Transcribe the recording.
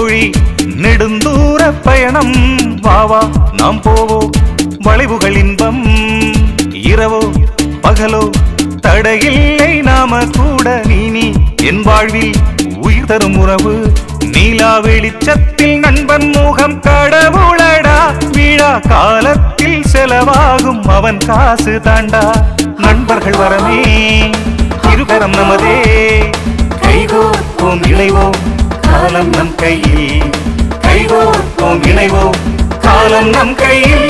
தோழி நெடுந்தூர பயணம் வாவா நாம் போவோம் வளைவுகள் இன்பம் இரவோ பகலோ தடையில்லை நாம கூட நீ நீ என் வாழ்வில் உயிர் தரும் உறவு நீலா வெளிச்சத்தில் நண்பன் முகம் கடவுளடா விழா காலத்தில் செலவாகும் அவன் காசு தாண்டா நண்பர்கள் வரமே இருகரம் நமதே கைகோர்ப்போம் இணைவோம் காலம் நம் கையில் கைகோர்ப்போம் இணைவோம் காலம் நம் கையில்